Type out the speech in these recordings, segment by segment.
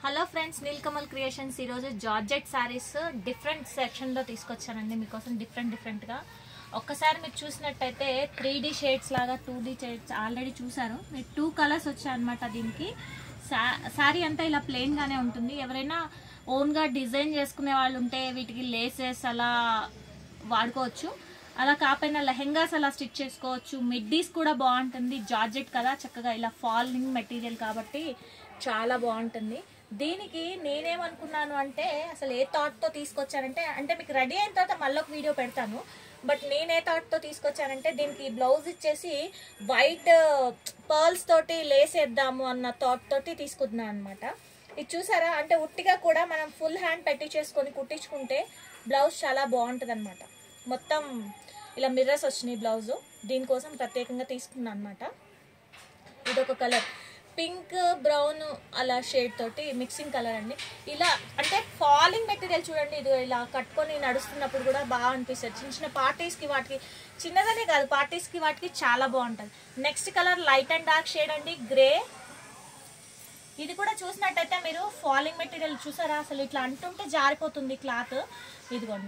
hello friends Neelkamal creations ఈరోజు georgette sarees different సెక్షన్లో తీసుకొచ్చానండి మీకోసం డిఫరెంట్ డిఫరెంట్గా ఒక్కసారి మీరు చూసినట్టయితే త్రీ డీ షేడ్స్ లాగా టూ డీ షేడ్స్ ఆల్రెడీ చూసారు మీరు టూ కలర్స్ వచ్చాయన్నమాట దీనికి శారీ అంతా ఇలా ప్లెయిన్గానే ఉంటుంది ఎవరైనా ఓన్గా డిజైన్ చేసుకునే వాళ్ళు ఉంటే వీటికి లేసెస్ అలా వాడుకోవచ్చు అలా కాకపోయినా లెహెంగాస్ అలా స్టిచ్ చేసుకోవచ్చు మిడ్డీస్ కూడా బాగుంటుంది జార్జెట్ కదా చక్కగా ఇలా ఫాలింగ్ మెటీరియల్ కాబట్టి చాలా బాగుంటుంది దీనికి నేనేమనుకున్నాను అంటే అసలు ఏ థాట్తో తీసుకొచ్చానంటే అంటే మీకు రెడీ అయిన తర్వాత మళ్ళీ ఒక వీడియో పెడతాను బట్ నేనే థాట్తో తీసుకొచ్చానంటే దీనికి బ్లౌజ్ ఇచ్చేసి వైట్ పర్ల్స్ తోటి లేసేద్దాము అన్న థాట్ తోటి తీసుకున్నాను అనమాట ఇది చూసారా అంటే ఉట్టిగా కూడా మనం ఫుల్ హ్యాండ్ పెట్టి చేసుకొని కుట్టించుకుంటే బ్లౌజ్ చాలా బాగుంటుంది అనమాట మొత్తం ఇలా మిర్రర్స్ వచ్చినాయి బ్లౌజ్ దీనికోసం ప్రత్యేకంగా తీసుకున్నాను అనమాట ఇదొక కలర్ పింక్ బ్రౌన్ అలా షేడ్ తోటి మిక్సింగ్ కలర్ అండి ఇలా అంటే ఫాలింగ్ మెటీరియల్ చూడండి ఇది ఇలా కట్టుకొని నడుస్తున్నప్పుడు కూడా బాగా అనిపిస్తుంది చిన్న చిన్న పార్టీస్కి వాటికి చిన్నదనే కాదు పార్టీస్కి వాటికి చాలా బాగుంటుంది next colour light and dark shade అండి గ్రే ఇది కూడా చూసినట్టయితే మీరు ఫాలింగ్ మెటీరియల్ చూసారా అసలు ఇట్లా అంటుంటే జారిపోతుంది క్లాత్ ఇదిగోండి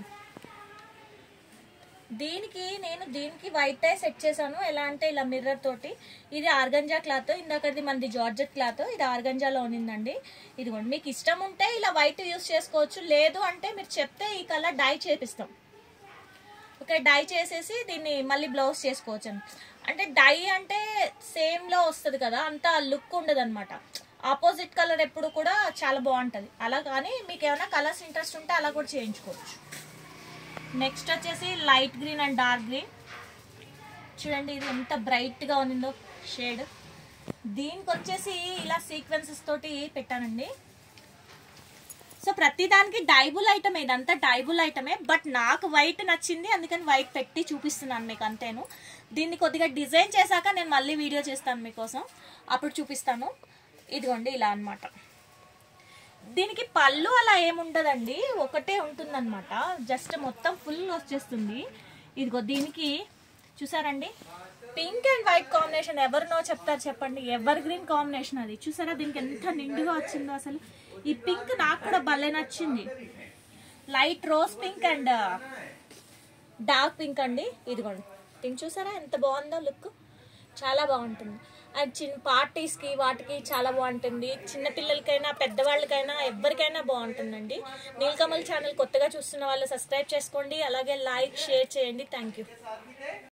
దీనికి నేను దీనికి వైట్ టై సెట్ చేశాను ఎలా అంటే ఇలా మిర్రర్ తోటి ఇది ఆర్గంజా క్లాత్ ఇందాకది మనది జార్జెట్ క్లాత్ ఇది ఆర్గంజాలో ఉన్నిందండి ఇదిగోండి మీకు ఇష్టం ఉంటే ఇలా వైట్ యూస్ చేసుకోవచ్చు లేదు అంటే మీరు చెప్తే ఈ కలర్ డై చేపిస్తాం ఓకే డై చేసేసి దీన్ని మళ్ళీ బ్లౌజ్ చేసుకోవచ్చు అంటే డై అంటే సేమ్లో వస్తుంది కదా అంత లుక్ ఉండదు అనమాట ఆపోజిట్ కలర్ ఎప్పుడు కూడా చాలా బాగుంటుంది అలా కానీ మీకు ఏమైనా కలర్స్ ఇంట్రెస్ట్ ఉంటే అలా కూడా చేయించుకోవచ్చు నెక్స్ట్ వచ్చేసి light green and dark green చూడండి ఇది ఎంత బ్రైట్గా ఉన్నిందో షేడ్ దీనికి వచ్చేసి ఇలా సీక్వెన్సెస్ తోటి పెట్టానండి సో ప్రతిదానికి డైబుల్ ఐటమ్ ఇదంతా డైబుల్ ఐటమే బట్ నాకు వైట్ నచ్చింది అందుకని వైట్ పెట్టి చూపిస్తున్నాను మీకు అంతేను దీన్ని కొద్దిగా డిజైన్ చేశాక నేను మళ్ళీ వీడియో చేస్తాను మీకోసం అప్పుడు చూపిస్తాను ఇదిగోండి ఇలా అనమాట దీనికి పళ్ళు అలా ఏముండదండి ఒకటే ఉంటుందన్నమాట జస్ట్ మొత్తం ఫుల్ వచ్చేస్తుంది ఇదిగో దీనికి చూసారండి పింక్ అండ్ వైట్ కాంబినేషన్ ఎవరినో చెప్తారు చెప్పండి ఎవర్ గ్రీన్ కాంబినేషన్ అది చూసారా దీనికి ఎంత నిండుగా వచ్చిందో అసలు ఈ పింక్ నాకు కూడా భలే నచ్చింది light rose pink and dark pink అండి ఇదిగోండి పింక్ చూసారా ఎంత బాగుందో లుక్ చాలా బాగుంటుంది అండ్ చిన్న పార్టీస్కి వాటికి చాలా బాగుంటుంది చిన్న పిల్లలకైనా పెద్దవాళ్ళకైనా ఎవరికైనా బాగుంటుందండి నీలకమల్ ఛానల్ కొత్తగా చూస్తున్న వాళ్ళు సబ్స్క్రైబ్ చేసుకోండి అలాగే లైక్ షేర్ చేయండి థ్యాంక్ యూ